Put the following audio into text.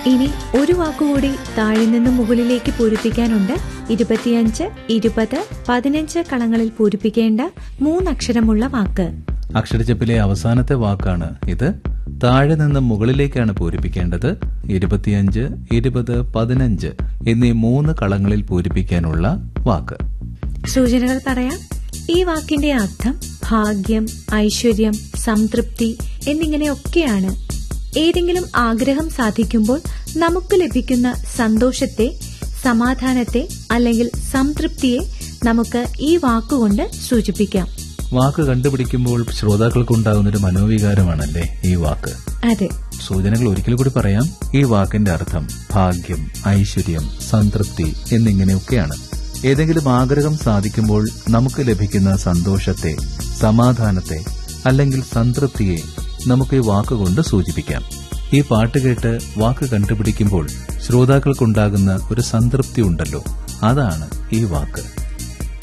ഇനി ഒരു വാക്കുകൂടി താഴെ നിന്നും മുകളിലേക്ക് പൂരിപ്പിക്കാനുണ്ട് ഇരുപത്തിയഞ്ച് ഇരുപത് പതിനഞ്ച് കളങ്ങളിൽ പൂരിപ്പിക്കേണ്ട മൂന്നക്ഷരമുള്ള വാക്ക് അക്ഷരച്ചപ്പിലെ അവസാനത്തെ വാക്കാണ് ഇത് താഴെ നിന്ന് മുകളിലേക്കാണ് പൂരിപ്പിക്കേണ്ടത് ഇരുപത്തിയഞ്ച് ഇരുപത് പതിനഞ്ച് എന്നീ മൂന്ന് കളങ്ങളിൽ പൂരിപ്പിക്കാനുള്ള വാക്ക് സൂചനകൾ പറയാം ഈ വാക്കിന്റെ അർത്ഥം ഭാഗ്യം ഐശ്വര്യം സംതൃപ്തി എന്നിങ്ങനെയൊക്കെയാണ് ഏതെങ്കിലും ആഗ്രഹം സാധിക്കുമ്പോൾ നമുക്ക് ലഭിക്കുന്ന സന്തോഷത്തെ സമാധാനത്തെ അല്ലെങ്കിൽ സംതൃപ്തിയെ നമുക്ക് ഈ വാക്കുകൊണ്ട് സൂചിപ്പിക്കാം വാക്ക് കണ്ടുപിടിക്കുമ്പോൾ ശ്രോതാക്കൾക്കുണ്ടാകുന്ന ഒരു മനോവികാരമാണല്ലേ ഈ വാക്ക് അതെ സൂചനകൾ ഒരിക്കൽ കൂടി പറയാം ഈ വാക്കിന്റെ അർത്ഥം ഭാഗ്യം ഐശ്വര്യം സംതൃപ്തി എന്നിങ്ങനെയൊക്കെയാണ് ഏതെങ്കിലും ആഗ്രഹം സാധിക്കുമ്പോൾ നമുക്ക് ലഭിക്കുന്ന സന്തോഷത്തെ സമാധാനത്തെ അല്ലെങ്കിൽ സംതൃപ്തിയെ നമുക്ക് ഈ വാക്കുകൊണ്ട് സൂചിപ്പിക്കാം ഈ പാട്ട് കേട്ട് വാക്ക് കണ്ടുപിടിക്കുമ്പോൾ ശ്രോതാക്കൾക്കുണ്ടാകുന്ന ഒരു സംതൃപ്തി ഉണ്ടല്ലോ അതാണ് ഈ വാക്ക്